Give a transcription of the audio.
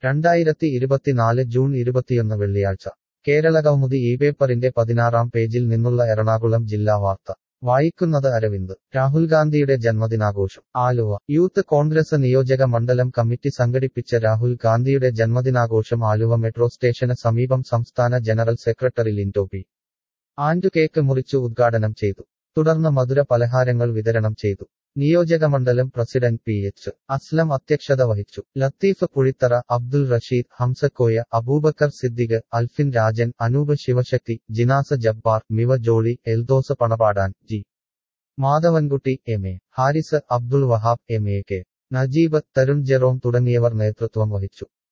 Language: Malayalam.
രണ്ടായിരത്തി ഇരുപത്തിനാല് ജൂൺ ഇരുപത്തിയൊന്ന് വെള്ളിയാഴ്ച കേരള കൗമുദി ഈ പേപ്പറിന്റെ പതിനാറാം പേജിൽ നിന്നുള്ള എറണാകുളം ജില്ലാ വാർത്ത വായിക്കുന്നത് അരവിന്ദ് രാഹുൽ ഗാന്ധിയുടെ ജന്മദിനാഘോഷം ആലുവ യൂത്ത് കോൺഗ്രസ് നിയോജക മണ്ഡലം കമ്മിറ്റി സംഘടിപ്പിച്ച രാഹുൽ ഗാന്ധിയുടെ ജന്മദിനാഘോഷം ആലുവ മെട്രോ സ്റ്റേഷന് സമീപം സംസ്ഥാന general secretary Lindo P and cake മുറിച്ചു ഉദ്ഘാടനം ചെയ്തു തുടർന്ന് മധുര പലഹാരങ്ങൾ വിതരണം ചെയ്തു നിയോജകമണ്ഡലം പ്രസിഡന്റ് പി എച്ച് അസ്ലം അധ്യക്ഷത വഹിച്ചു Latheef Puzhithara Abdul Rasheed Hamsakoya Aboobacker Siddique Alfin Rajan Anoop Sivasakthi Jinasa Jabbar Miva Jolly Eldose Panapadan G Madhavankutty M A Haris Abdul Wahab M A K Najeeb Tharun Jerome തുടങ്ങിയവർ നേതൃത്വം വഹിച്ചു